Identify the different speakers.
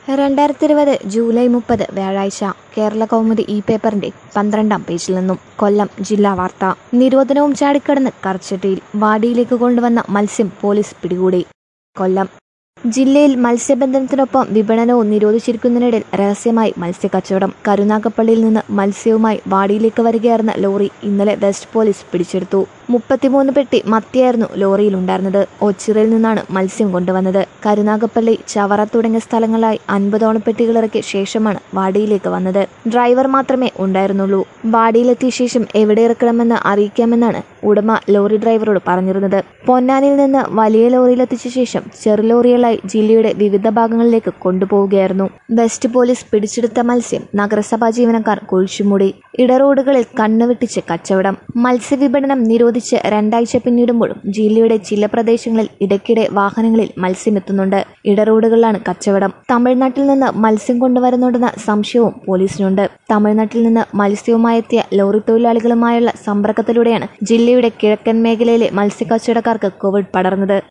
Speaker 1: രണ്ടായിരത്തി ഇരുപത് ജൂലൈ മുപ്പത് വ്യാഴാഴ്ച കേരള കൗമുദി ഈ പേപ്പറിന്റെ പന്ത്രണ്ടാം പേജിൽ നിന്നും കൊല്ലം ജില്ലാ വാർത്ത നിരോധനവും ചാടിക്കടന്ന് കർച്ചട്ടിയിൽ വാടിയിലേക്ക് കൊണ്ടുവന്ന മത്സ്യം പോലീസ് പിടികൂടി കൊല്ലം ജില്ലയിൽ മത്സ്യബന്ധനത്തിനൊപ്പം വിപണനവും നിരോധിച്ചിരിക്കുന്നതിനിടയിൽ രഹസ്യമായി മത്സ്യക്കച്ചവടം കരുനാഗപ്പള്ളിയിൽ നിന്ന് മത്സ്യവുമായി വാടിയിലേക്ക് വരികയായിരുന്ന ലോറി ഇന്നലെ വെസ്റ്റ് പോലീസ് പിടിച്ചെടുത്തു മുപ്പത്തിമൂന്ന് പെട്ടി മത്തിയായിരുന്നു ലോറിയിലുണ്ടായിരുന്നത് ഒച്ചിറയിൽ നിന്നാണ് മത്സ്യം കൊണ്ടുവന്നത് കരുനാഗപ്പള്ളി ചവറ തുടങ്ങിയ സ്ഥലങ്ങളിലായി അൻപതോളം പെട്ടികൾ ഇറക്കിയ ശേഷമാണ് വാടിയിലേക്ക് വന്നത് ഡ്രൈവർ മാത്രമേ ഉണ്ടായിരുന്നുള്ളൂ വാടിയിലെത്തിയ ശേഷം എവിടെ ഇറക്കണമെന്ന് അറിയിക്കാമെന്നാണ് ഉടമ ലോറി ഡ്രൈവറോട് പറഞ്ഞിരുന്നത് പൊന്നാനിയിൽ നിന്ന് വലിയ ലോറിയിലെത്തിച്ച ശേഷം ചെറുലോറികളായി ജില്ലയുടെ വിവിധ ഭാഗങ്ങളിലേക്ക് കൊണ്ടുപോവുകയായിരുന്നു വെസ്റ്റ് പോലീസ് പിടിച്ചെടുത്ത മത്സ്യം നഗരസഭാ ജീവനക്കാർ കുഴിച്ചുമൂടി ഇടറോഡുകളിൽ കണ്ണുവെട്ടിച്ച് കച്ചവടം മത്സ്യവിപണനം നിരോധിച്ച് രണ്ടാഴ്ച പിന്നിടുമ്പോഴും ജില്ലയുടെ ചില പ്രദേശങ്ങളിൽ ഇടയ്ക്കിടെ വാഹനങ്ങളിൽ മത്സ്യമെത്തുന്നുണ്ട് ഇടറോഡുകളിലാണ് കച്ചവടം തമിഴ്നാട്ടിൽ നിന്ന് മത്സ്യം കൊണ്ടുവരുന്നുണ്ടെന്ന സംശയവും പോലീസിനുണ്ട് തമിഴ്നാട്ടിൽ നിന്ന് മത്സ്യവുമായി എത്തിയ ലോറി തൊഴിലാളികളുമായുള്ള സമ്പർക്കത്തിലൂടെയാണ് ജില്ലയുടെ കിഴക്കൻ മേഖലയിലെ മത്സ്യക്കച്ചവടക്കാർക്ക് കോവിഡ് പടർന്നത്